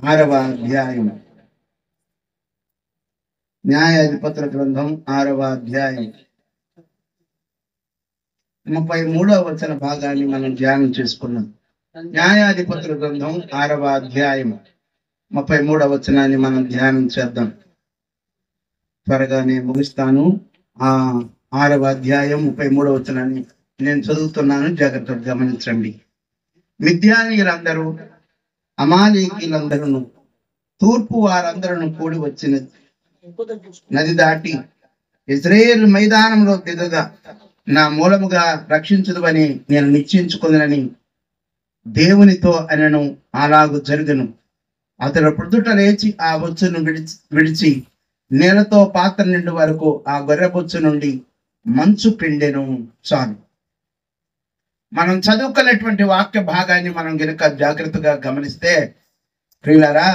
ఆరవ అధ్యాయం న్యాయాధిపతుల గ్రంథం ఆరవ అధ్యాయం ముప్పై మూడవ వచన భాగాన్ని మనం ధ్యానం చేసుకున్నాం న్యాయాధిపతుల గ్రంథం ఆరవ అధ్యాయం ముప్పై మూడవ వచనాన్ని మనం ధ్యానం చేద్దాం త్వరగా నేను ముగిస్తాను ఆ ఆరవ అధ్యాయం ముప్పై మూడవ వచనాన్ని నేను చదువుతున్నాను జాగ్రత్తగా గమనించండి మిథ్యానీయులందరూ అమాలేకీలందరూ తూర్పు వారందరూ కూడి వచ్చిన నది దాటి ఇజ్రాయేల్ మైదానంలో దిగగా నా మూలముగా రక్షించదువని నేను నిశ్చయించుకుందనని దేవునితో అనను అలాగు జరుగును అతడు ప్రొద్దుట లేచి ఆ బొచ్చును విడిచి విడిచి నేలతో పాత్ర నిండు వరకు ఆ గొర్రె బొచ్చు నుండి మంచు పిండెను చాలు మనం చదువుకున్నటువంటి వాక్య భాగాన్ని మనం గనుక జాగ్రత్తగా గమనిస్తే ప్రియులారా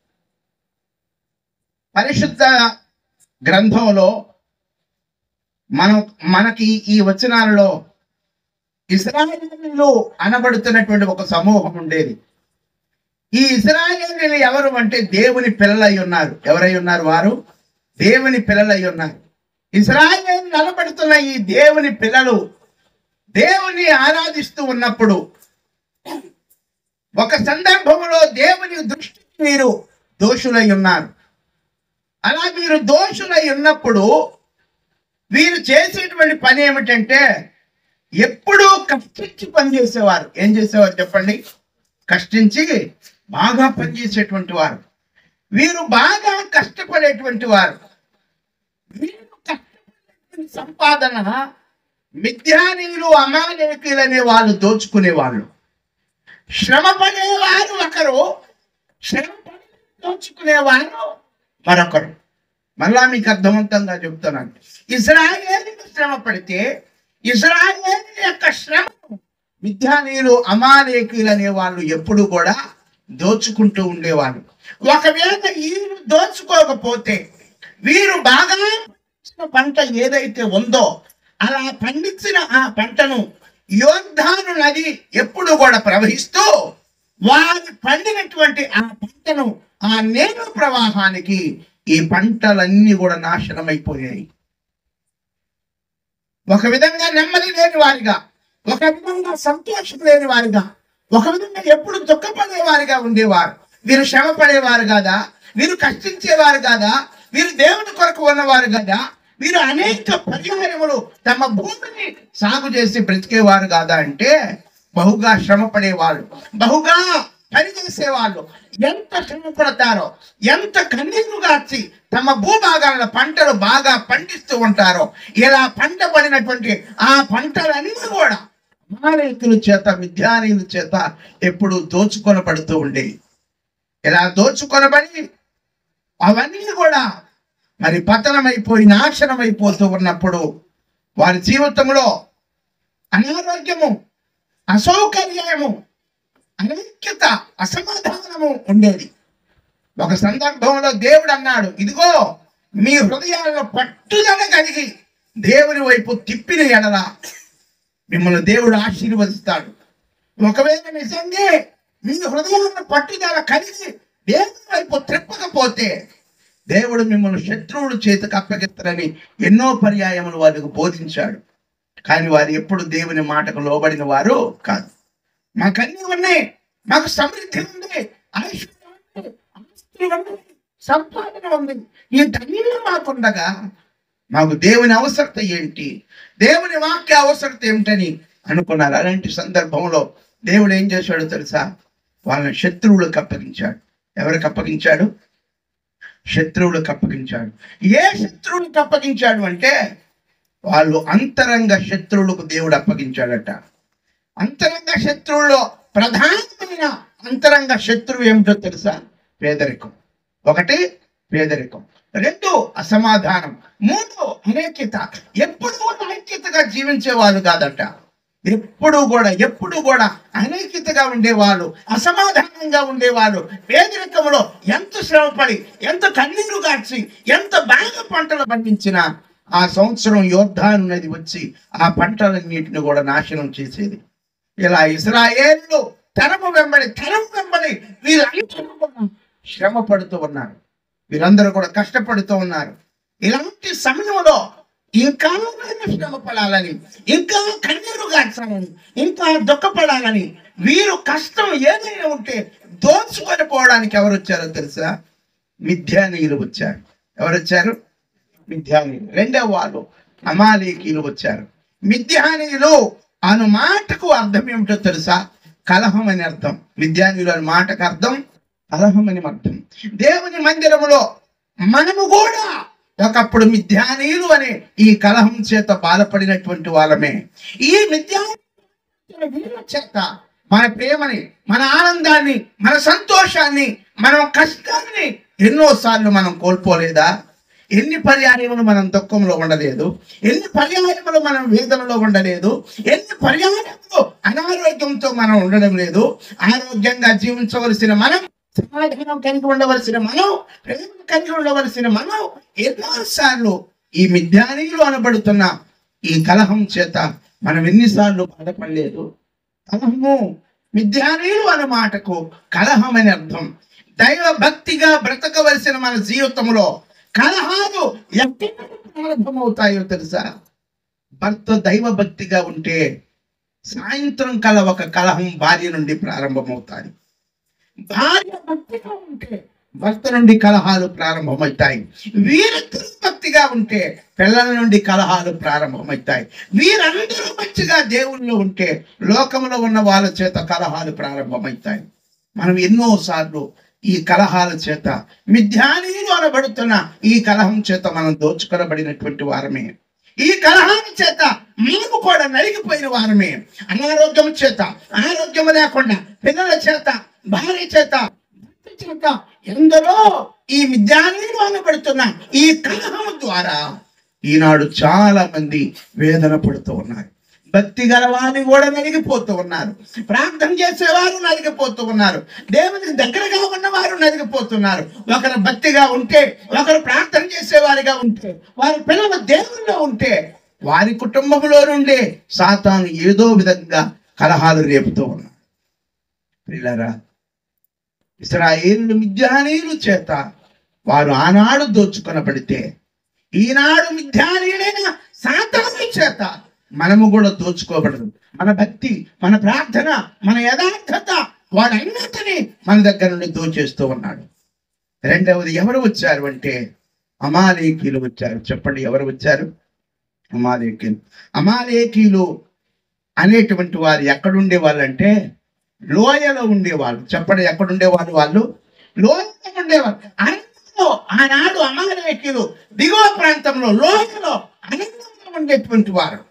పరిశుద్ధ గ్రంథంలో మనం మనకి ఈ వచనాలలో ఇస్రాయేలీలు అనబడుతున్నటువంటి ఒక సమూహం ఉండేది ఈ ఇస్రాయేలీలు ఎవరు అంటే దేవుని పిల్లలై ఉన్నారు ఎవరై ఉన్నారు వారు దేవుని పిల్లలై ఉన్నారు ఇస్రాయేల్ నిలబడుతున్న ఈ దేవుని పిల్లలు దేవుని ఆరాధిస్తూ ఉన్నప్పుడు ఒక సందర్భంలో దేవుని దృష్టికి మీరు దోషులై ఉన్నారు అలా మీరు దోషులై ఉన్నప్పుడు వీరు చేసేటువంటి పని ఏమిటంటే ఎప్పుడూ కష్టించి పనిచేసేవారు ఏం చేసేవారు చెప్పండి కష్టించి బాగా పనిచేసేటువంటి వారు వీరు బాగా కష్టపడేటువంటి వారు వీరు కష్టపడేటువంటి సంపాదన మిథ్యానీయులు అమాలేకులు అనే వాళ్ళు దోచుకునే వాళ్ళు శ్రమ పడేవారు ఒకరు శ్రమ పడి దోచుకునేవారు మరొకరు మళ్ళా మీకు అర్థవంతంగా చెప్తున్నాను ఇజ్రాయేలీలు శ్రమ పడితే ఇజ్రాయేల్ యొక్క శ్రమ మిథ్యానీయులు అమాలేకులు అనే వాళ్ళు ఎప్పుడు కూడా దోచుకుంటూ ఉండేవాళ్ళు ఒకవేళ వీరు దోచుకోకపోతే వీరు బాగా పండించిన పంట ఏదైతే ఉందో అలా పండించిన ఆ పంటను యోద్ధాను నది ఎప్పుడు కూడా ప్రవహిస్తూ వారి పండినటువంటి ఆ పంటను ఆ నేల ప్రవాహానికి ఈ పంటలన్నీ కూడా నాశనమైపోయాయి ఒక విధంగా నెమ్మది లేని వారిగా ఒక విధంగా సంతోషం లేని వారిగా ఒక విధంగా ఎప్పుడు దుఃఖపడే వారిగా ఉండేవారు వీరు శ్రమ పడేవారు కాదా వీరు కష్టించేవారు కాదా వీరు దేవుని కొరకు ఉన్నవారు కదా వీరు అనేక పర్యాయములు తమ భూమిని సాగు చేసి బ్రతికేవారు కాదా అంటే బహుగా శ్రమ పడేవాళ్ళు బహుగా పని చేసేవాళ్ళు ఎంత శ్రమ పడతారో ఎంత కన్నీరు గార్చి తమ భూభాగాల పంటలు బాగా పండిస్తూ ఉంటారో ఇలా పంట పడినటువంటి ఆ పంటలన్నీ కూడా అమాలేకుల చేత విద్యానీయుల చేత ఎప్పుడు దోచుకొనబడుతూ ఉండేవి ఇలా దోచుకొనబడి అవన్నీ కూడా మరి పతనమైపోయి నాశనమైపోతూ ఉన్నప్పుడు వారి జీవితంలో అనారోగ్యము అసౌకర్యము అనైక్యత అసమాధానము ఉండేది ఒక సందర్భంలో దేవుడు అన్నాడు ఇదిగో మీ హృదయాల్లో పట్టుదల కలిగి దేవుని వైపు తిప్పిన ఎడల మిమ్మల్ని దేవుడు ఆశీర్వదిస్తాడు ఒకవేళ నిజంగా మీ హృదయాల్లో పట్టుదల కలిగి దేవుని వైపు త్రిప్పకపోతే దేవుడు మిమ్మల్ని శత్రువుల చేతికి అప్పగిస్తారని ఎన్నో పర్యాయములు వారికి బోధించాడు కానీ వారు ఎప్పుడు దేవుని మాటకు లోబడిన వారు కాదు మాకన్నీ ఉన్నాయి మాకు సమృద్ధి ఉంది ఐశ్వర్యం ఉంది ఆస్తులు ఉన్నాయి సంపాదన ఉంది వీటన్నీ మాకుండగా మాకు దేవుని అవసరత ఏంటి దేవుని వాక్య అవసరత ఏమిటని అనుకున్నారు అలాంటి సందర్భంలో దేవుడు ఏం చేశాడు తెలుసా వాళ్ళని శత్రువులకు అప్పగించాడు ఎవరికి అప్పగించాడు శత్రువులకు అప్పగించాడు ఏ శత్రువులకు అప్పగించాడు అంటే వాళ్ళు అంతరంగ శత్రువులకు దేవుడు అప్పగించాడట అంతరంగ శత్రువుల్లో ప్రధానమైన అంతరంగ శత్రువు ఏమిటో తెలుసా పేదరికం ఒకటి పేదరికం రెండు అసమాధానం మూడు అనైక్యత ఎప్పుడు కూడా ఐక్యతగా జీవించే వాళ్ళు కాదట ఎప్పుడు కూడా ఎప్పుడు కూడా అనైక్యతగా ఉండేవాళ్ళు అసమాధానంగా ఉండేవాళ్ళు పేదరికంలో ఎంత శ్రమపడి ఎంత కన్నీరు గార్చి ఎంత బాగా పంటలు పండించినా ఆ సంవత్సరం యోద్ధాను నది వచ్చి ఆ పంటలన్నిటిని కూడా నాశనం చేసేది ఇలా ఇస్రాయేళ్ళు తరము వెంబడి తరము వెంబడి వీళ్ళందరూ కూడా శ్రమ పడుతూ ఉన్నారు వీరందరూ కూడా కష్టపడుతూ ఉన్నారు ఇలాంటి సమయంలో ఇంకా ఆయన శ్రమ పడాలని ఇంకా కన్నీరు గార్చాలని ఇంకా దుఃఖపడాలని వీరు కష్టం ఏదైనా ఉంటే దోచుకొని పోవడానికి ఎవరు వచ్చారో తెలుసా మిథ్యానీయులు వచ్చారు ఎవరు వచ్చారు మిథ్యానీయులు రెండవ వాళ్ళు అమాలేకీలు వచ్చారు మిథ్యానీయులు అను మాటకు అర్థం ఏమిటో తెలుసా కలహం అని అర్థం మిథ్యానీయులు అనే మాటకు అర్థం కలహం అని అర్థం దేవుని మందిరములో మనము కూడా ఒకప్పుడు మిథ్యానీయులు అనే ఈ కలహం చేత బాధపడినటువంటి వాళ్ళమే ఈ మిథ్యానీయుల వీళ్ళ చేత మన ప్రేమని మన ఆనందాన్ని మన సంతోషాన్ని మన కష్టాన్ని ఎన్నోసార్లు మనం కోల్పోలేదా ఎన్ని పర్యాయములు మనం దుఃఖంలో ఉండలేదు ఎన్ని పర్యాయములు మనం వేదనలో ఉండలేదు ఎన్ని పర్యాయములు అనారోగ్యంతో మనం ఉండడం లేదు ఆరోగ్యంగా జీవించవలసిన మనం సమాధానం కలిగి ఉండవలసిన మనం ప్రేమ కలిగి ఉండవలసిన మనం ఎన్నోసార్లు ఈ మిథ్యానీయులు అనబడుతున్న ఈ కలహం చేత మనం ఎన్నిసార్లు బాధపడలేదు కలహము మిథ్యానీయులు అనే మాటకు కలహం అని అర్థం దైవ భక్తిగా బ్రతకవలసిన మన జీవితంలో కలహాలు ఎక్కడ ప్రారంభమవుతాయో తెలుసా భర్త దైవ భక్తిగా ఉంటే సాయంత్రం కల ఒక కలహం భార్య నుండి ప్రారంభమవుతాయి భార్య భక్తిగా ఉంటే భర్త నుండి కలహాలు ప్రారంభమవుతాయి వీరిద్దరు భక్తిగా ఉంటే పిల్లల నుండి కలహాలు ప్రారంభమవుతాయి వీరందరూ మంచిగా దేవుళ్ళు ఉంటే లోకంలో ఉన్న వాళ్ళ చేత కలహాలు ప్రారంభమవుతాయి మనం ఎన్నో సార్లు ఈ కలహాల చేత మిథ్యానీయులు అనబడుతున్న ఈ కలహం చేత మనం దోచుకొనబడినటువంటి వారమే ఈ కలహాల చేత మేము కూడా నలిగిపోయిన వారమే అనారోగ్యం చేత ఆరోగ్యం లేకుండా పిల్లల చేత భార్య చేత భర్త చేత ఎందరో ఈ విద్యానీయులు అనబడుతున్న ఈ కలహం ద్వారా ఈనాడు చాలా మంది వేదన పడుతూ ఉన్నారు భక్తి గలవారిని కూడా నలిగిపోతూ ఉన్నారు ప్రార్థన చేసేవారు నలిగిపోతూ ఉన్నారు దేవునికి దగ్గరగా ఉన్నవారు నలిగిపోతున్నారు ఒకరు భక్తిగా ఉంటే ఒకరు ప్రార్థన చేసేవారిగా ఉంటే వారి పిల్లల దేవుల్లో ఉంటే వారి కుటుంబంలో నుండే సాతాను ఏదో విధంగా కలహాలు రేపుతూ ఉన్నారు ప్రియులారా ఇస్రాయేలు మిథ్యానీయులు చేత వారు ఆనాడు దోచుకొనబడితే ఈనాడు మిథ్యానీయుడైన సాతాను చేత మనము కూడా దోచుకోబడదు మన భక్తి మన ప్రార్థన మన యథార్థత వాడన్నిటినీ మన దగ్గర నుండి దోచేస్తూ ఉన్నాడు రెండవది ఎవరు వచ్చారు అంటే అమాలేకీలు వచ్చారు చెప్పండి ఎవరు వచ్చారు అమాలేకీలు అమాలేకీలు అనేటువంటి వారు ఎక్కడుండే వాళ్ళు అంటే లోయలో ఉండేవాళ్ళు చెప్పండి ఎక్కడుండేవాళ్ళు వాళ్ళు లోయలో ఉండేవాళ్ళు అరణ్యంలో ఆనాడు అమాలేకీలు దిగువ ప్రాంతంలో లోయలో అరణ్యంలో ఉండేటువంటి వారు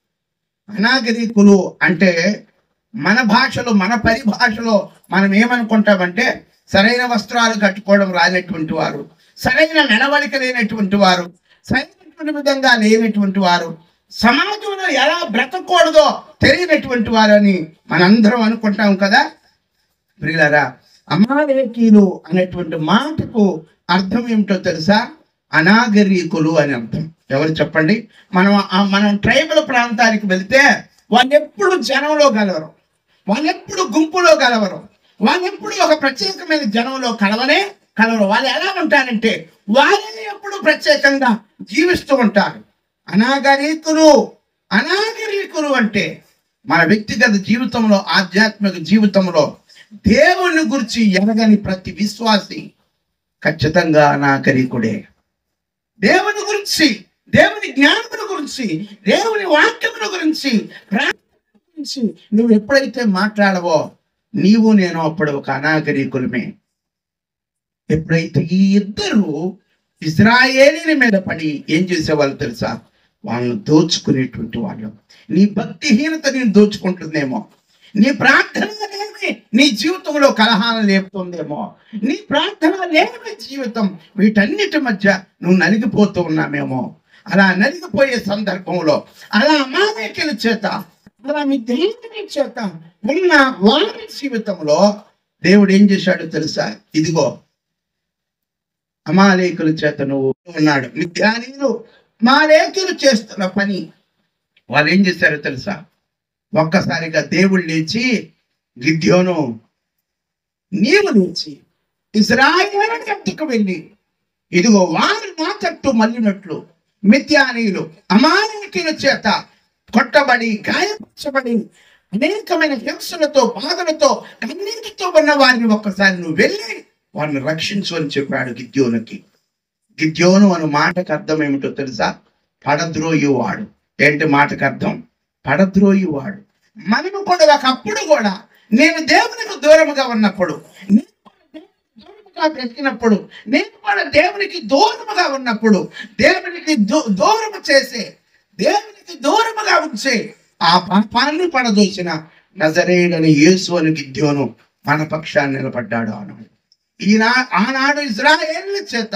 అనాగరికులు అంటే మన భాషలో మన పరిభాషలో మనం ఏమనుకుంటామంటే సరైన వస్త్రాలు కట్టుకోవడం రానటువంటి వారు సరైన నడవడిక లేనటువంటి వారు సరైనటువంటి విధంగా లేనటువంటి వారు సమాజంలో ఎలా బ్రతకూడదో తెలియనటువంటి వారు అని మనందరం అనుకుంటాం కదా ప్రియులరా అమాలేకీలు అనేటువంటి మాటకు అర్థం ఏమిటో తెలుసా అనాగరికులు అని అర్థం ఎవరు చెప్పండి మనం ఆ- మనం ట్రైబల్ ప్రాంతానికి వెళ్తే వాళ్ళు ఎప్పుడు జనంలో కలవరు వాళ్ళు ఎప్పుడు గుంపులో కలవరు వాళ్ళు ఎప్పుడు ఒక ప్రత్యేకమైన జనంలో కలవనే కలవరు వాళ్ళు ఎలా ఉంటారంటే వాళ్ళని ఎప్పుడు ప్రత్యేకంగా జీవిస్తూ ఉంటారు అనాగరికులు అనాగరికులు అంటే మన వ్యక్తిగత జీవితంలో ఆధ్యాత్మిక జీవితంలో దేవుని గురించి ఎరగని ప్రతి విశ్వాసి ఖచ్చితంగా అనాగరికుడే దేవుని గురించి దేవుని జ్ఞానముల గురించి దేవుని వాక్యముల గురించి ప్రార్థన గురించి నువ్వు ఎప్పుడైతే మాట్లాడవో నీవు నేను అప్పుడు ఒక అనాగరికులమే ఎప్పుడైతే ఈ ఇద్దరు ఇస్రాయేలీల మీద పడి ఏం చేసేవాళ్ళు తెలుసా వాళ్ళని దోచుకునేటువంటి వాళ్ళు నీ భక్తిహీనత నేను దోచుకుంటుందేమో నీ ప్రార్థన లేని నీ జీవితంలో కలహాలు లేపుతుందేమో నీ ప్రార్థన లేని జీవితం వీటన్నిటి మధ్య నువ్వు నలిగిపోతూ ఉన్నామేమో అలా నలిగిపోయే సందర్భంలో అలా అమాయకుల చేత అలా మీ దేవుని చేత ఉన్న వారి జీవితంలో దేవుడు ఏం చేశాడో తెలుసా ఇదిగో అమాలేకుల చేత నువ్వు ఉన్నాడు మిథ్యానీయులు మాలేకులు చేస్తున్న పని వాళ్ళు ఏం చేశారో తెలుసా ఒక్కసారిగా దేవుడు లేచి గిద్యోను నీవు లేచి ఇజ్రాయేలు ఎత్తుకు వెళ్ళి ఇదిగో వారు నా తట్టు మళ్ళినట్లు మిథ్యానీయులు అమాయకుల చేత కొట్టబడి గాయపరచబడి అనేకమైన హింసలతో బాధలతో కన్నీటితో ఉన్న వారిని ఒక్కసారి నువ్వు వెళ్ళి వారిని రక్షించు అని చెప్పాడు గిద్యోనుకి గిద్యోను అను మాటకు అర్థం ఏమిటో తెలుసా పడద్రోయువాడు ఏంటి మాటకు అర్థం పడద్రోయువాడు మనము కూడా ఒకప్పుడు కూడా నేను దేవునికి దూరముగా ఉన్నప్పుడు నేను కూడా దేవునికి దూరముగా బ్రతికినప్పుడు నేను కూడా దేవునికి దూరముగా ఉన్నప్పుడు దేవునికి దూ- దూరము చేసే దేవునికి దూరముగా ఉంచే ఆ పాపాన్ని పడదోసిన నజరేయుడని యేసు అని గిద్యోను మన పక్షాన్ని నిలబడ్డాడు ఆనాడు ఈనా ఆనాడు ఇజ్రాయేల్ చేత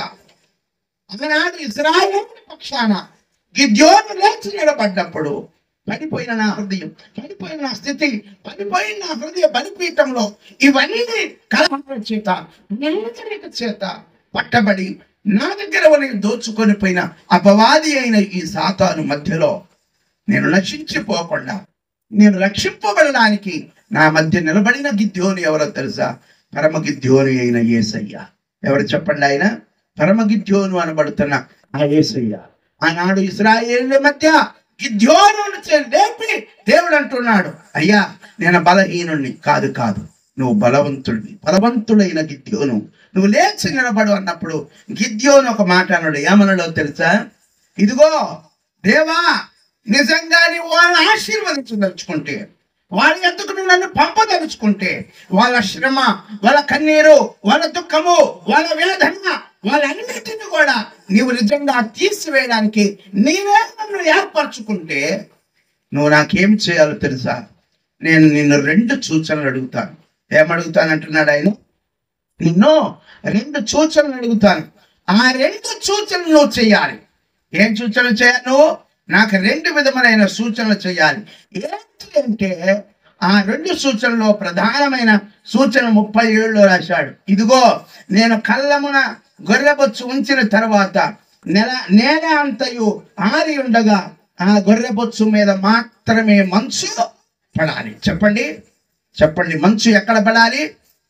ఆనాడు ఇజ్రాయేల్ పక్షాన గిద్యోను లేచి నిలబడ్డప్పుడు పడిపోయిన నా హృదయం పడిపోయిన నా స్థితి పడిపోయిన నా హృదయ బలిపీఠంలో ఇవన్నీ కలహాల చేత నిందరిక చేత పట్టబడి నా దగ్గర ఉన్న దోచుకొని పోయిన అపవాది అయిన ఈ సాతాను మధ్యలో నేను నశించిపోకుండా నేను రక్షింపబడడానికి నా మధ్య నిలబడిన గిద్యోని ఎవరో తెలుసా పరమ గిద్యోని అయిన యేసయ్య ఎవరు చెప్పండి ఆయన పరమ గిద్యోను అనబడుతున్న ఆ యేసయ్య ఆనాడు ఇస్రాయేళ్ల మధ్య గిద్యోను లేపి దేవుడు అంటున్నాడు అయ్యా నేను బలహీనుణ్ణి కాదు కాదు నువ్వు బలవంతుడివి బలవంతుడైన గిద్యోను నువ్వు లేచి నిలబడు అన్నప్పుడు గిద్యోను ఒక మాట అన్నాడు ఏమన్నాడో తెలుసా ఇదిగో దేవా నిజంగా నీవు వాళ్ళని ఆశీర్వదించదలుచుకుంటే వాళ్ళ ఎందుకు నువ్వు నన్ను పంపదలుచుకుంటే వాళ్ళ శ్రమ వాళ్ళ కన్నీరు వాళ్ళ దుఃఖము వాళ్ళ వేదన వాళ్ళన్నిటిని కూడా నీవు నిజంగా తీసివేయడానికి నీవే నన్ను ఏర్పరచుకుంటే నువ్వు నాకేం చేయాలో తెలుసా నేను నిన్ను రెండు సూచనలు అడుగుతాను ఏమడుగుతానంటున్నాడు ఆయన నిన్ను రెండు సూచనలు అడుగుతాను ఆ రెండు సూచనలు నువ్వు చేయాలి ఏం సూచనలు చేయాలి నువ్వు నాకు రెండు విధములైన సూచనలు చేయాలి ఏంటి అంటే ఆ రెండు సూచనలో ప్రధానమైన సూచన ముప్పై ఏడులో రాశాడు ఇదిగో నేను కళ్ళమున గొర్రెబొచ్చు ఉంచిన తర్వాత నెల నేల అంతయు ఆరి ఉండగా ఆ గొర్రెబొచ్చు మీద మాత్రమే మంచు పడాలి చెప్పండి చెప్పండి మంచు ఎక్కడ పడాలి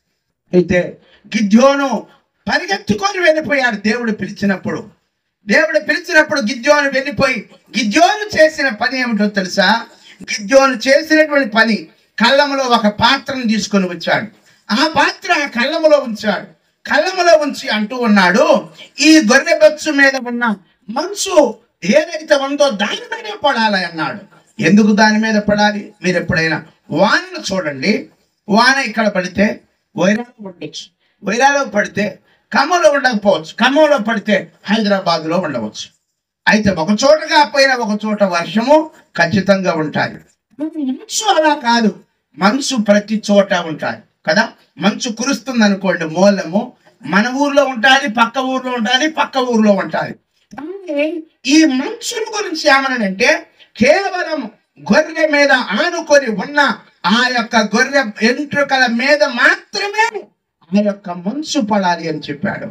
అయితే గిద్యోను పరిగెత్తుకొని వెళ్ళిపోయాడు దేవుడు పిలిచినప్పుడు దేవుడు పిలిచినప్పుడు గిద్యోను వెళ్ళిపోయి గిద్యోను చేసిన పని ఏమిటో తెలుసా గిద్యోను చేసినటువంటి పని కళ్ళములో ఒక పాత్రను తీసుకొని వచ్చాడు ఆ పాత్ర ఆ కళ్ళములో ఉంచాడు కళ్ళములో ఉంచి అంటూ ఉన్నాడు ఈ గొర్రె బొచ్చు మీద ఉన్న మంచు ఏదైతే ఉందో దాని మీదే పడాలి అన్నాడు ఎందుకు దాని మీద పడాలి మీరు ఎప్పుడైనా వానను చూడండి వాన ఇక్కడ పడితే వైరాలో ఉండొచ్చు వైరాలో పడితే ఖమ్మంలో ఉండకపోవచ్చు ఖమ్మంలో పడితే హైదరాబాద్ లో ఉండవచ్చు అయితే ఒక చోట కాకపోయినా ఒక చోట వర్షము ఖచ్చితంగా ఉంటాయి మంచు అలా కాదు మంచు ప్రతి చోట ఉంటాయి కదా మంచు కురుస్తుంది అనుకోండి మూలము మన ఊర్లో ఉంటుంది పక్క ఊర్లో ఉంటుంది పక్క ఊర్లో ఉంటుంది కానీ ఈ మంచుల గురించి ఏమనంటే కేవలం గొర్రె మీద ఆనుకొని ఉన్న ఆ యొక్క గొర్రె ఎంట్రుకల మీద మాత్రమే ఆ యొక్క మంచు పడాలి అని చెప్పాడు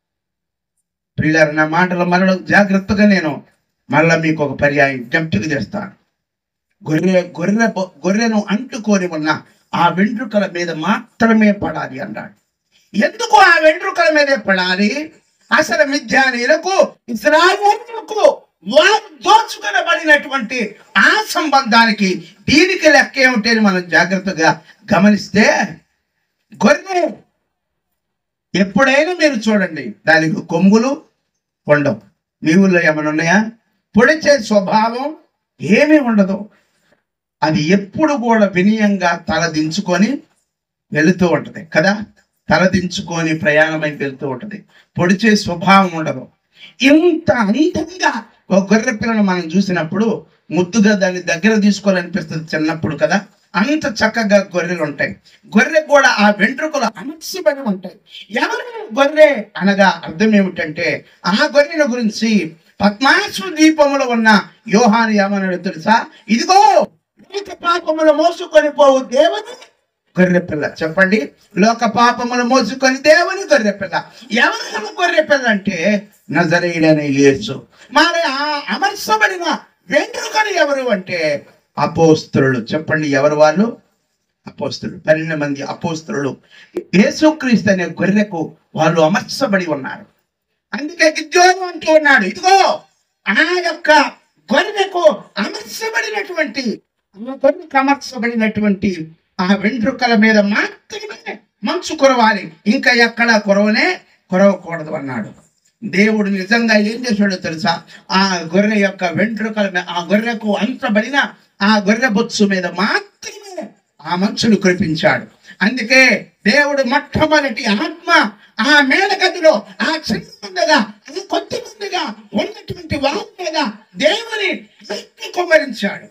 ప్రియులారు నా మాటలు మరల జాగ్రత్తగా నేను మరలా మీకు ఒక పర్యాయం జ్ఞప్తికి తెస్తాను గొర్రె గొర్రె బొ- గొర్రెను అంటుకొని ఉన్న ఆ వెంట్రుకల మీద మాత్రమే పడాలి అన్నాడు ఎందుకు ఆ వెంట్రుకల మీదే పడాలి అసలు మిథ్యానీలకు ఇస్రాయేలులకు వారు దోచుకొనబడినటువంటి ఆ సంబంధానికి దీనికి లెక్క ఏమిటని మనం జాగ్రత్తగా గమనిస్తే గొర్రె ఎప్పుడైనా మీరు చూడండి దానికి కొమ్ములు ఉండవు మీ ఊళ్ళో ఏమైనా ఉన్నాయా పొడిచే స్వభావం ఏమీ ఉండదు అది ఎప్పుడు కూడా వినయంగా తల దించుకొని వెళుతూ ఉంటది కదా తల దించుకొని ప్రయాణమై వెళ్తూ ఉంటది పొడిచే స్వభావం ఉండదు ఇంత అందంగా ఒక గొర్రె పిల్లను మనం చూసినప్పుడు ముద్దుగా దాన్ని దగ్గర తీసుకోవాలనిపిస్తుంది చిన్నప్పుడు కదా అంత చక్కగా గొర్రెలు ఉంటాయి గొర్రె కూడా ఆ వెంట్రుకలు అమర్చబడి ఉంటాయి ఎవరు గొర్రె అనగా అర్థం ఏమిటంటే ఆ గొర్రెల గురించి పద్మాసు ద్వీపములో ఉన్న యోహాను ఏమన్నాడు తెలుసా ఇదిగో లోక పాపములు మోసుకొని పోవు దేవుని గొర్రె పిల్ల చెప్పండి లోక పాపములు మోసుకొని దేవుని గొర్రె పిల్ల ఎవరు గొర్రె పిల్ల అంటే నజరేయుడనే యేసు మరి ఆ అమర్చబడిన వెంట్రుకలు ఎవరు అంటే అపోస్తులు చెప్పండి ఎవరు వాళ్ళు అపోస్తులు పన్నెండు మంది అపోస్తులు యేసుక్రీస్తు అనే గొర్రెకు వాళ్ళు అమర్చబడి ఉన్నారు అందుకే గిద్యోను అంటూ ఉన్నాడు ఇదిగో ఆ యొక్క గొర్రెకు అమర్చబడినటువంటి ఆ గొర్రెకు అమర్చబడినటువంటి ఆ వెంట్రుకల మీద మాత్రమే మంచు కురవాలి ఇంకా ఎక్కడ కురవనే కురవకూడదు అన్నాడు దేవుడు నిజంగా ఏం చేశాడో తెలుసా ఆ గొర్రె యొక్క వెంట్రుకల మీద ఆ గొర్రెకు అంటబడిన ఆ గొర్రె బొత్సు మీద మాత్రమే ఆ మంచును కురిపించాడు అందుకే దేవుడు మొట్టమొదటి ఆత్మ ఆ మేడగదిలో ఆ చిన్న ముందుగా ఆ కొద్ది ముందుగా ఉన్నటువంటి వారి మీద దేవుని ఆత్మ కుమ్మరించాడు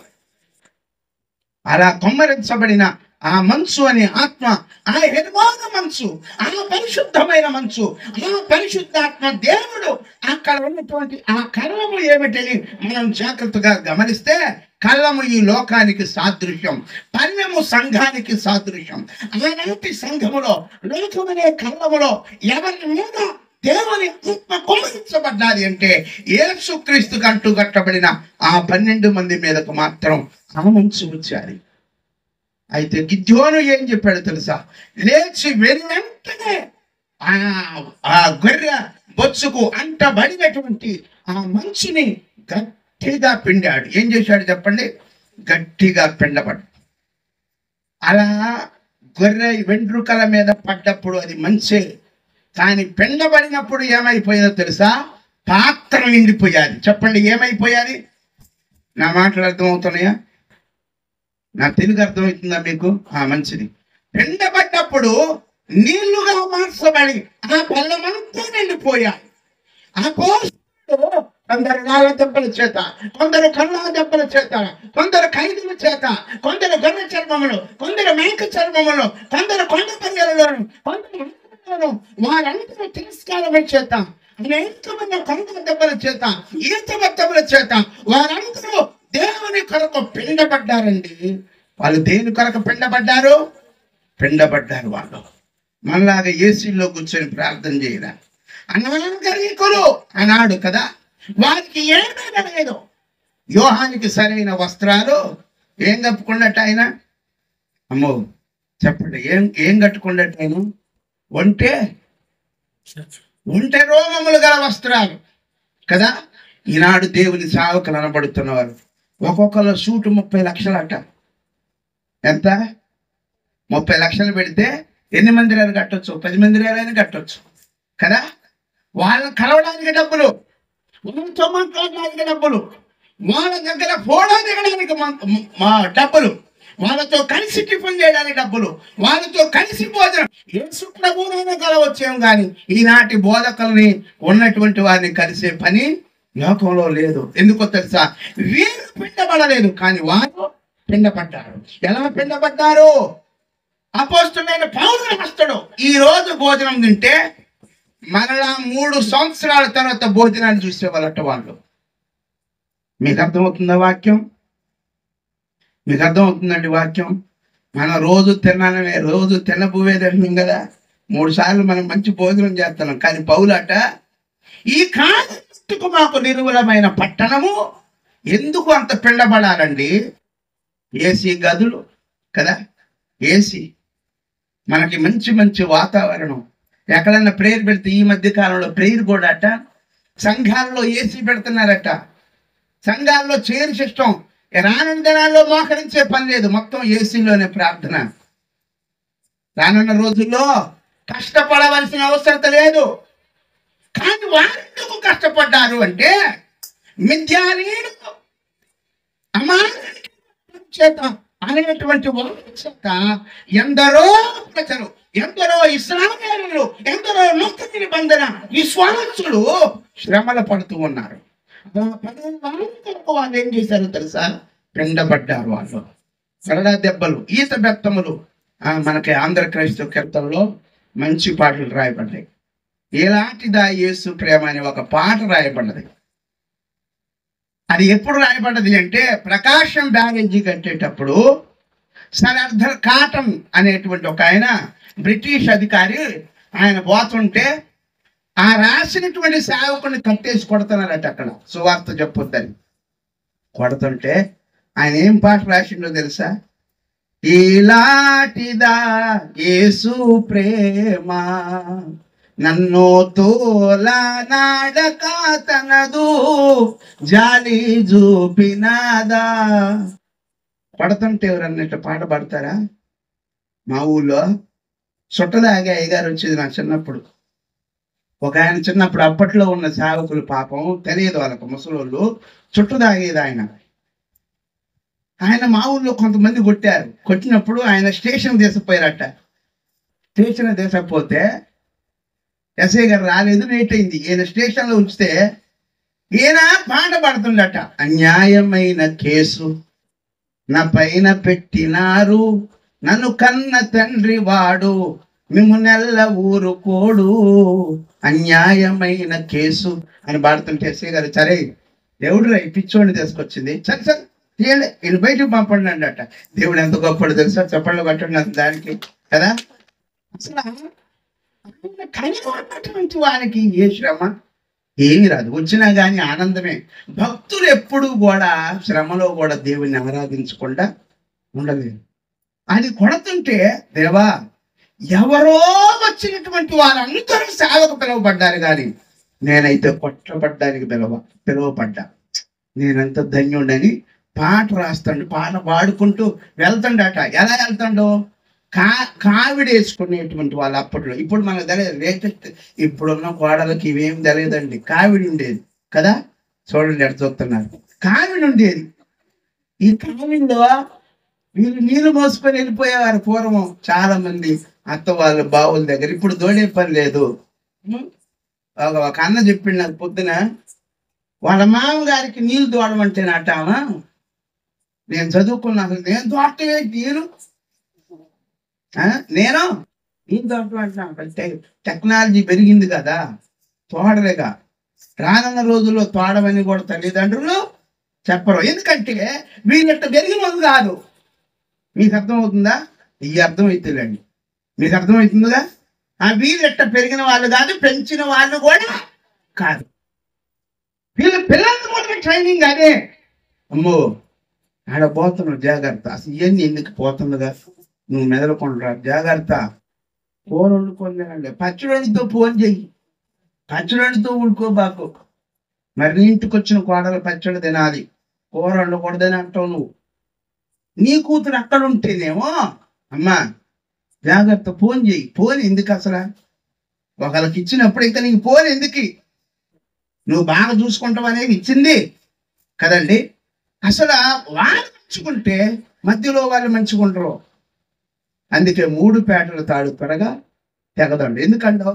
అలా కుమ్మరించబడిన ఆ మంచు అనే ఆత్మ ఆ హెర్మాన మంచు ఆ పరిశుద్ధమైన మంచు ఆ పరిశుద్ధాత్మ దేవుడు అక్కడ ఉన్నటువంటి ఆ కర్మము ఏమిటని మనం జాగ్రత్తగా గమనిస్తే కళ్ళము ఈ లోకానికి సాదృశ్యం పన్నెము సంఘానికి సాదృశ్యం ఆనాటి సంఘములో లోకమనే కళ్ళములో ఎవరి మీద దేవుని ఆత్మ కుమ్మరించబడ్డాది అంటే యేసుక్రీస్తు కంటూ కట్టబడిన ఆ పన్నెండు మంది మీదకు మాత్రం ఆ మంచు వచ్చారు అయితే గిద్యోను ఏం చెప్పాడు తెలుసా లేచి వెను వెంటనే ఆ ఆ గొర్రె బొచ్చుకు అంటబడినటువంటి ఆ మంచుని గట్టిగా పిండాడు ఏం చేశాడు చెప్పండి గట్టిగా పిండబడు అలా గొర్రె వెంట్రుకల మీద పడ్డప్పుడు అది మంచే కానీ పిండబడినప్పుడు ఏమైపోయిందో తెలుసా పాత్ర నిండిపోయాది చెప్పండి ఏమైపోయాది నా మాటలు అర్థమవుతున్నాయా నా తెలుగు అర్థమవుతుందా మీకు ఆ మంచిది పిండబడ్డప్పుడు నీళ్లుగా మార్చబడి ఆ బెల్లమంతా నిండిపోయాయి ఆ పోస్టులు కొందరు రాళ్ళ దెబ్బల చేత కొందరు కళ్ళ దెబ్బల చేత కొందరు ఖైదుల చేత కొందరు గొర్రె చర్మములు కొందరు మేక చర్మములు కొందరు కొండ పంగలలోను కొందరు అడవులలోను వారందరూ తిరస్కారమే చేత అనేకమైన కొండ దెబ్బల చేత ఈత దెబ్బల చేత వారందరూ దేవుని కొరకు పిండబడ్డారండి వాళ్ళు దేని కొరకు పిండబడ్డారు పిండబడ్డారు వాళ్ళు మనలాగా ఏసీలో కూర్చొని ప్రార్థన చేయరా అనాగరికులు అన్నాడు కదా వారికి ఏమైనా లేదు యోహానికి సరైన వస్త్రాలు ఏం కప్పుకున్నట్టు ఆయన అమ్మో చెప్పండి ఏం ఏం కట్టుకున్నట్టు ఆయన ఒంటే ఒంటె రోమములు గల వస్త్రాలు కదా ఈనాడు దేవుని సావకులు అనబడుతున్నవారు ఒక్కొక్కరు సూటు ముప్పై లక్షలట ఎంత ముప్పై లక్షలు పెడితే ఎన్ని మందిరాలు కట్టొచ్చు పది మందిరాలైనా కట్టొచ్చు కదా వాళ్ళని కలవడానికి డబ్బులు వాళ్ళతో మాట్లాడడానికి డబ్బులు వాళ్ళ దగ్గర ఫోటో దిగడానికి మన- మా డబ్బులు వాళ్ళతో కలిసి టిఫిన్ చేయడానికి డబ్బులు వాళ్ళతో కలిసి భోజనం యేసు ప్రభువునైనా కలవచ్చేం కానీ ఈనాటి బోధకుల్ని ఉన్నటువంటి వారిని కలిసే పని లోకంలో లేదు ఎందుకో తెలుసా వీరు పిండబడలేదు కానీ వారు పిండపడ్డారు ఎలా పిండపడ్డారు అపోస్తుడైన పౌరు వస్తాడు ఈ రోజు భోజనం తింటే మరలా మూడు సంవత్సరాల తర్వాత భోజనాన్ని చూసేవాళ్ళట వాళ్ళు మీకు అర్థమవుతుందా వాక్యం మీకు అర్థమవుతుందండి వాక్యం మనం రోజు తినాలనే రోజు తినబోవే తింటున్నాం కదా మూడు సార్లు మనం మంచి భోజనం చేస్తున్నాం కానీ పౌలట ఈ కాలంకు మాకు నిర్మలమైన పట్టణము ఎందుకు అంత పిండబడాలండి ఏసీ గదులు కదా ఏసీ మనకి మంచి మంచి వాతావరణం ఎక్కడన్నా ప్రేయర్ పెడితే ఈ మధ్య కాలంలో ప్రేయర్ కూడా అట సంఘాల్లో ఏసీ పెడుతున్నారట సంఘాల్లో చైర్ సిస్టమ్ రానున్న దినాల్లో మోకరించే పని లేదు మొత్తం ఏసీలోనే ప్రార్థన రానున్న రోజుల్లో కష్టపడవలసిన అవసరత లేదు కానీ వారెందుకు కష్టపడ్డారు అంటే మిథ్యాలీను అమాయకుల చేత అనేటువంటి వారి చేత ఎందరో ప్రజలు ఎందరో ఇస్లామీయులు ఎందరో నూతన నిబంధన విశ్వాసులు శ్రమలు పడుతూ ఉన్నారు ఆ పదిహేను వాళ్ళ కొరకు వాళ్ళు ఏం చేశారో తెలుసా పిండబడ్డారు వాళ్ళు సరదా దెబ్బలు ఈత బెత్తములు ఆ, మనకి ఆంధ్ర క్రైస్తవ కీర్తనలో మంచి పాటలు రాయబడ్డాయి ఎలాంటిదా యేసు ప్రేమ అనే ఒక పాట రాయబడ్డది అది ఎప్పుడు రాయబడ్డది అంటే ప్రకాశం బ్యారేజీ కట్టేటప్పుడు సర్ అర్థర్ కాటన్ అనేటువంటి ఒక ఆయన బ్రిటిష్ అధికారి ఆయన పోతుంటే ఆ రాసినటువంటి సేవకుని కట్టేసి కొడుతున్నారట అక్కడ సువార్త చెప్పొద్దని కొడుతుంటే ఆయన ఏం పాట రాసిండో తెలుసా ఇలాంటిదా యేసు ప్రేమ నన్ను తోల నాడక తనదు జాలి చూపినాదా పడతంటే ఎవరన్నట్టు పాట పాడతారా మా ఊళ్ళో చుట్టదాగే అయ్యగారు వచ్చేది నా చిన్నప్పుడు ఒక ఆయన చిన్నప్పుడు అప్పట్లో ఉన్న సేవకులు పాపం తెలియదు వాళ్ళకు ముసలోళ్ళు చుట్టు తాగేది ఆయన ఆయన మా ఊళ్ళో కొంతమంది కొట్టారు కొట్టినప్పుడు ఆయన స్టేషన్ తీసుకుపోయారట స్టేషన్ తీసుకపోతే ఎస్ఐ గారు రాలేదు లేట్ అయింది ఈయన స్టేషన్లో ఉంచితే ఈయన పాట పాడుతుండట అన్యాయమైన కేసు నా పైన పెట్టినారు నన్ను కన్న తండ్రి వాడు మేము నెల్ల ఊరుకోడు అన్యాయమైన కేసు అని పాడుతుంటే ఎస్ఐ గారు సరే దేవుడు రా ఈ పిచ్చోడిని తీసుకొచ్చింది సరే సరే తీయండి వీళ్ళు బయటకు పంపండి అన్నట దేవుడు ఎంత గొప్పడు తెలుసా చెప్పండి పట్టండి అంత దానికి కదా అసలు ఆయన కలిగి ఉన్నటువంటి వానికి ఏ శ్రమ ఏమి రాదు వచ్చినా కానీ ఆనందమే భక్తులు ఎప్పుడు కూడా శ్రమలో కూడా దేవుని ఆరాధించకుండా ఉండలేదు అది కొడుతుంటే దేవా ఎవరో వచ్చినటువంటి వారందరూ సేవకు పిలువబడ్డారు కానీ నేనైతే కొట్టబడ్డానికి పిలువ పిలువబడ్డా నేనంత ధన్యుడని పాట రాస్తాడు పాట పాడుకుంటూ వెళ్తాడట ఎలా వెళ్తాడు కా కావిడి వేసుకునేటువంటి వాళ్ళు అప్పట్లో ఇప్పుడు మనకు తెలియదు లేటెస్ట్ ఇప్పుడున్న కోడలకి ఇవేం తెలియదండి కావిడి ఉండేది కదా చూడండి ఎక్కడ చూస్తున్నారు కావిడి ఉండేది ఈ కావిడిలో వీళ్ళు నీళ్లు మోసుకొని వెళ్ళిపోయేవారు పూర్వం చాలా మంది అత్త వాళ్ళ బావుల దగ్గర ఇప్పుడు దోడే పని లేదు ఉం? ఒక ఒక అన్న చెప్పిండు నాకు పొద్దున వాళ్ళ మామగారికి నీళ్లు దోడమంటే నాటామా నేను చదువుకున్నా అసలు నేను దోడటమే నేను ఆ? నేను నేను దోడటం అంటే టెక్నాలజీ పెరిగింది కదా తోడలేక రానున్న రోజుల్లో తోడమని కూడా తల్లిదండ్రులు చెప్పరు ఎందుకంటే వీళ్ళట్ట పెరిగిన వాళ్ళు కాదు మీకు అర్థమవుతుందా ఈ అర్థమవుతుందండి మీకు అర్థమవుతుందిగా ఆ వీళ్ళెట్ట పెరిగిన వాళ్ళు కాదు పెంచిన వాళ్ళు కూడా కాదు వీళ్ళ పిల్లలకు కూడా ట్రైనింగ్ అదే అమ్మో ఆడ పోతున్నావు జాగ్రత్త అసలు ఇవన్నీ ఎందుకు పోతుందిగా నువ్వు మెదలకుండా జాగ్రత్త కూర వండుకొని పచ్చడితో ఫోన్ చెయ్యి పచ్చడితో ఉడుకోబాకు మరి నీ ఇంటికి వచ్చిన కోడలు పచ్చడి తినాలి కూర వండకూడదని అంటావు నువ్వు నీ కూతురు అక్కడ ఉంటేనేమో అమ్మా జాగ్రత్త ఫోన్ చేయి ఫోన్ ఎందుకు అసలు ఒకళ్ళకి ఇచ్చినప్పుడు ఇంకా నీకు ఫోన్ ఎందుకు నువ్వు బాగా చూసుకుంటావు అనేది ఇచ్చింది కదండి అసలు వాళ్ళు మంచుకుంటే మధ్యలో వాళ్ళు మంచుకుంటారు అందుకే మూడు పేటలు తాడు త్వరగా తెగదండి ఎందుకంటావు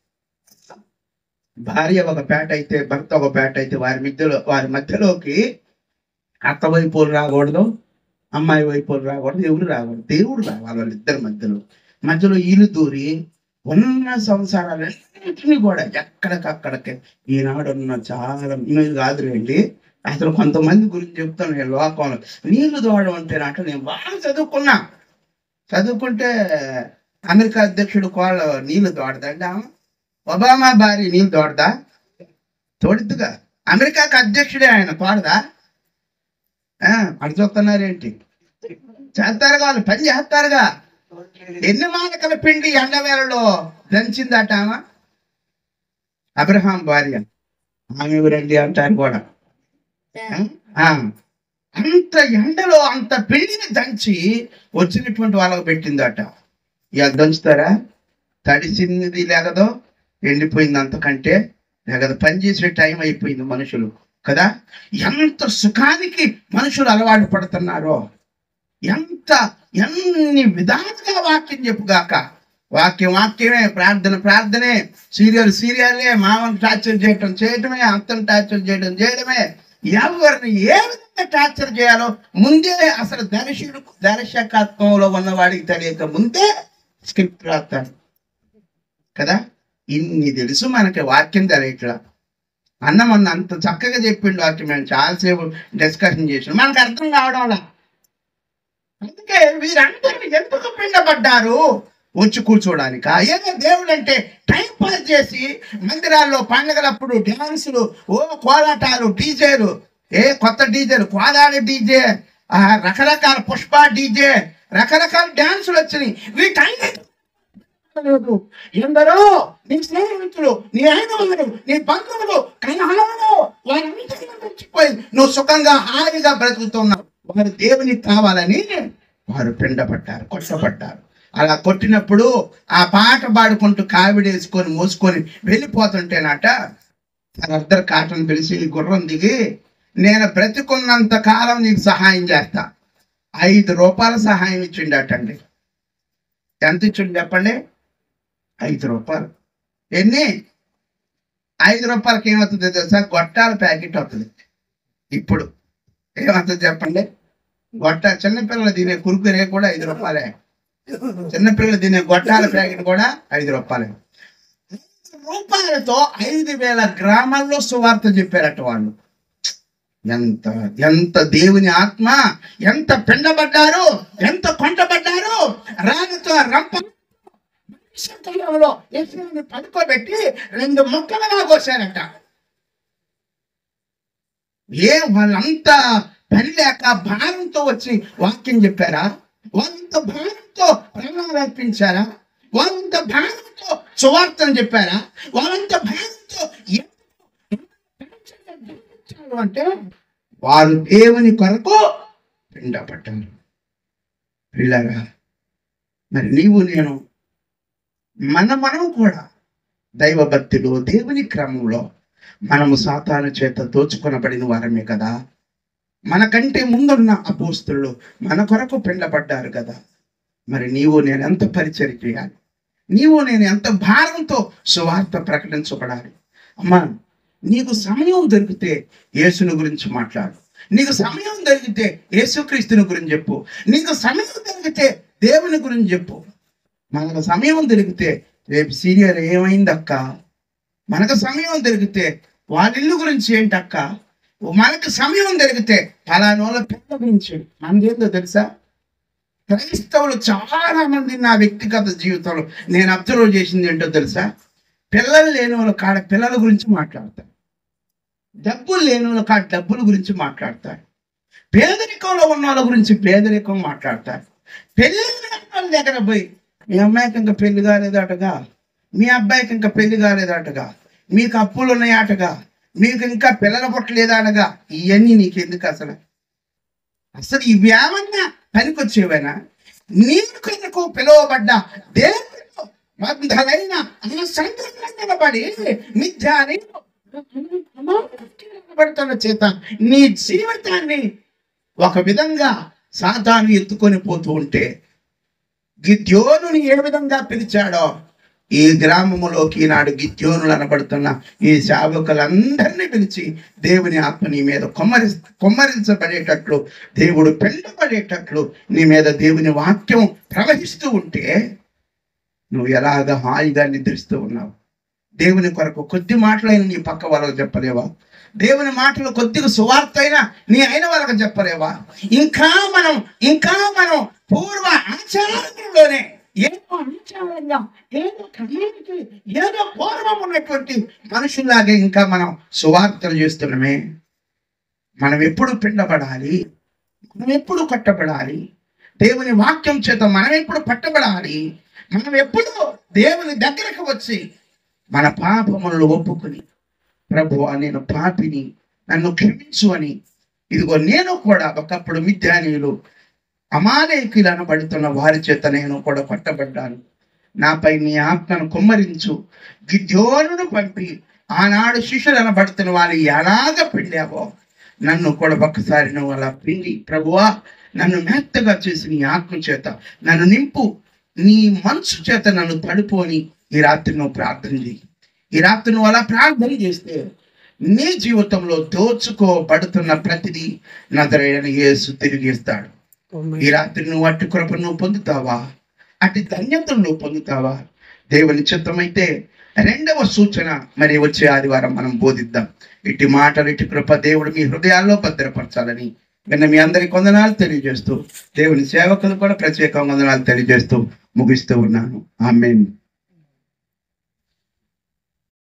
భార్య ఒక పేట అయితే భర్త ఒక పేట అయితే వారి మధ్యలో వారి మధ్యలోకి అత్త వైపులు రాకూడదు అమ్మాయి వైపులు రాకూడదు ఎవరు రాకూడదు దేవుడు రావాలి వాళ్ళిద్దరి మధ్యలో మధ్యలో ఈలు దూరి ఉన్న సంసారాలన్నింటినీ కూడా ఎక్కడికక్కడికి ఈనాడు ఉన్న చాలా మీరు కాదులేండి అసలు కొంతమంది గురించి చెప్తాను నేను లోకంలో నీళ్లు దోవడం అంటే అంటే నేను బాగా చదువుకున్నా చదువుకుంటే అమెరికా అధ్యక్షుడు కోళ్ళ నీళ్లు తోడదండి ఆమె ఒబామా భార్య నీళ్ళు తోడదా తోడిద్దుగా అమెరికాకి అధ్యక్షుడే ఆయన తోడదా ఆ, అటు చూస్తున్నారేంటి చేస్తారుగా వాళ్ళు పని చేస్తారుగా ఎన్ని మాటకల పిండి ఎండవేళలో దంచిందట ఆమె అబ్రహాం భార్య ఆమె ఎవరండి అంటారు కూడా ఆ, అంత ఎండలో అంత పిండిని దంచి వచ్చినటువంటి వాళ్ళకు పెట్టిందట ఇక దంచుతారా తడిసింది లేకదో ఎండిపోయింది అంతకంటే లేకదో పని చేసే టైం అయిపోయింది మనుషులు కదా ఎంత సుఖానికి మనుషులు అలవాటు పడుతున్నారో ఎంత ఎన్ని విధాలుగా వాక్యం చెప్పుగాక వాక్యం వాక్యమే ప్రార్థన ప్రార్థనే సీరియల్ సీరియలే మామను టార్చర్ చేయటం చేయటమే అత్తను టార్చర్ చేయడం చేయడమే ఎవరిని ఏ విధంగా టార్చర్ చేయాలో ముందే అసలు దర్శకుడు దర్శకత్వంలో ఉన్నవాడికి తెలియక ముందే స్క్రిప్ట్ రాస్తాడు కదా ఇన్ని తెలుసు మనకి వాక్యం తెలియట్లా అన్న మొన్న అంత చక్కగా చెప్పిండు వాక్యం మేము చాలాసేపు డిస్కషన్ చేసిన మనకు అర్థం కావడంలా అందుకే వీరందరూ ఎందుకు పిండబడ్డారు వచ్చి కూర్చోడానికి ఏదో దేవుడు అంటే టైం పాస్ చేసి మందిరాల్లో పండగలప్పుడు డ్యాన్సులు ఓ కోలాటాలు డీజేలు ఏ కొత్త డీజేలు కోదాడి డీజే ఆ రకరకాల పుష్ప డీజే రకరకాల డ్యాన్సులు వచ్చినాయి వీటన్నిటి లేదు. ఎందరో నీ స్నేహితులు నీ అయిన వారు నీ బంధువులు కలహాలు వారందరినీ మర్చిపోయి నువ్వు సుఖంగా హాయిగా బ్రతుకుతున్నావు వారు దేవునికి కావాలని వారు పిండపడ్డారు కొట్టపడ్డారు అలా కొట్టినప్పుడు ఆ పాట పాడుకుంటూ కావిడేసుకొని మోసుకొని వెళ్ళిపోతుంటేనట అద్దరు కాటను పిలిచి ఈ గుర్రం దిగి నేను బ్రతికున్నంత కాలం నీకు సహాయం చేస్తా ఐదు రూపాయల సహాయం ఇచ్చిండటండి ఎంత ఇచ్చిండు చెప్పండి ఐదు రూపాయలు ఎన్ని ఐదు రూపాయలకి ఏమవుతుంది తెలుసా గొట్టాల ప్యాకెట్ అవుతుంది ఇప్పుడు ఏమవుతుంది చెప్పండి గొట్ట చిన్నపిల్లలు తినే కురుకురే కూడా ఐదు రూపాయలే చిన్నపిల్లలు తినే గొట్టాల ప్యాకెట్ కూడా ఐదు రూపాయలే ఐదు రూపాయలతో ఐదు వేల గ్రామాల్లో సువార్త చెప్పారట వాళ్ళు ఎంత ఎంత దేవుని ఆత్మ ఎంత పిండబడ్డారు ఎంత కొంటబడ్డారు రాణితో రంప సమయంలో యేసుని పడుకోబెట్టి రెండు ముక్కలుగా కోసారట ఏ వాళ్ళంతా పని లేక భారంతో వచ్చి వాక్యం చెప్పారా వాళ్ళంత భారంతో ప్రాణాలు అర్పించారా వాళ్ళంత భారంతో సువార్తను చెప్పారా వాళ్ళంత భారంతో ఎంత అంటే వారు దేవుని కొరకు పిండపడ్డారు పిల్లరా మరి నీవు నేను మన మనం కూడా దైవభక్తిలో దేవుని క్రమంలో మనము సాతాను చేత దోచుకొనబడిన వారమే కదా మనకంటే ముందున్న అపోస్తులు మన కొరకు పిండపడ్డారు కదా మరి నీవు నేను ఎంత పరిచయం చేయాలి నీవు నేను ఎంత భారంతో సువార్త ప్రకటించబడాలి అమ్మా నీకు సమయం దొరికితే యేసుని గురించి మాట్లాడు నీకు సమయం దొరికితే యేసుక్రీస్తుని గురించి చెప్పు నీకు సమయం దొరికితే దేవుని గురించి చెప్పు మనకు సమయం దొరికితే రేపు సీరియల్ ఏమైందక్క మనకు సమయం దొరికితే వాళ్ళ ఇల్లు గురించి ఏంటక్క మనకు సమయం దొరికితే ఫలానోళ్ళ పిల్లల గురించి మనదేందో తెలుసా క్రైస్తవులు చాలా మంది నా వ్యక్తిగత జీవితంలో నేను అబ్జర్వ్ చేసింది ఏంటో తెలుసా పిల్లలు లేని వాళ్ళ కాడ పిల్లల గురించి మాట్లాడతారు డబ్బులు లేని వాళ్ళ కాడ డబ్బుల గురించి మాట్లాడతారు పేదరికంలో ఉన్న వాళ్ళ గురించి పేదరికం మాట్లాడతారు పెళ్ళి లేని వాళ్ళ దగ్గర పోయి మీ అమ్మాయికి ఇంకా పెళ్లి కాలేదటగా మీ అబ్బాయికి ఇంకా పెళ్లి కాలేదటగా మీకు అప్పులు ఉన్నాయటగా మీకు ఇంకా పిల్లల పుట్టలేదా అనగా ఇవన్నీ నీకు ఎందుకు అసలు అసలు ఇవి ఏమన్నా పనికొచ్చేవేనా నేను కొరకు పిలువబడ్డ దేవుడు మందలైన ఆ సంఘంలో నిలబడి మిథ్యాని పడుతున్న చేత నీ జీవితాన్ని ఒక విధంగా సాతాను ఎత్తుకొని పోతూ ఉంటే గిద్యోనుని ఏ విధంగా పిలిచాడో ఈ గ్రామములోకి ఈనాడు గిద్యోనులు అనబడుతున్న ఈ సేవకులందరినీ పిలిచి దేవుని ఆత్మ నీ మీద కొమ్మరి కొమ్మరించబడేటట్లు దేవుడు పెండబడేటట్లు నీ మీద దేవుని వాక్యం ప్రవహిస్తూ ఉంటే నువ్వు ఎలాగ హాయిగా నిద్రిస్తూ ఉన్నావు దేవుని కొరకు కొద్ది మాటలైన నీ పక్క వాళ్ళకు చెప్పలేవా దేవుని మాటలు కొద్దిగా సువార్త అయినా నీ అయిన వాళ్ళకి చెప్పలేవా ఇంకా మనం ఇంకా మనం పూర్వ ఆచారంలోనే ఏదో ఆచారంగా ఏదో కమ్యూనిటీ ఏదో పూర్వం ఉన్నటువంటి మనుషుల్లాగే ఇంకా మనం సువార్తలు చేస్తున్నామే మనం ఎప్పుడు పిండబడాలి మనం ఎప్పుడు కట్టబడాలి దేవుని వాక్యం చేత మనం ఎప్పుడు పట్టబడాలి మనం ఎప్పుడు దేవుని దగ్గరకు వచ్చి మన పాపములను ఒప్పుకొని ప్రభు నేను పాపిని నన్ను క్షమించు అని ఇదిగో నేను కూడా ఒకప్పుడు మిథ్యానీయులు అమాలేకులు అనబడుతున్న వారి చేత నేను కూడా పట్టబడ్డాను నాపై నీ ఆత్మను కుమ్మరించు గిద్యోనును పంపి ఆనాడు శిష్యులు అనబడుతున్న వారిని ఎలాగ పిండావో నన్ను కూడా ఒక్కసారి నువ్వు అలా పిండి ప్రభువా నన్ను మెత్తగా చేసి నీ ఆత్మ చేత నన్ను నింపు నీ మనసు చేత నన్ను తడుపు అని ఈ రాత్రి నువ్వు ప్రార్థన చేయి ఈ రాత్రి నువ్వు అలా ప్రార్థన చేస్తే నీ జీవితంలో దోచుకోబడుతున్న ప్రతిదీ నజరైన యేసు తిరిగి ఇస్తాడు ఈ రాత్రి నువ్వు అట్టి కృప నువ్వు పొందుతావా అట్టి ధన్యతను నువ్వు పొందుతావా దేవుని చిత్తమైతే రెండవ సూచన మరి వచ్చే ఆదివారం మనం బోధిద్దాం ఇట్టి మాటలు ఇట్టి కృప దేవుడు మీ హృదయాల్లో భద్రపరచాలని నిన్న మీ అందరికి వందనాలు తెలియజేస్తూ దేవుని సేవకులు కూడా ప్రత్యేక వందనాలు తెలియజేస్తూ ముగిస్తూ ఉన్నాను ఆమెన్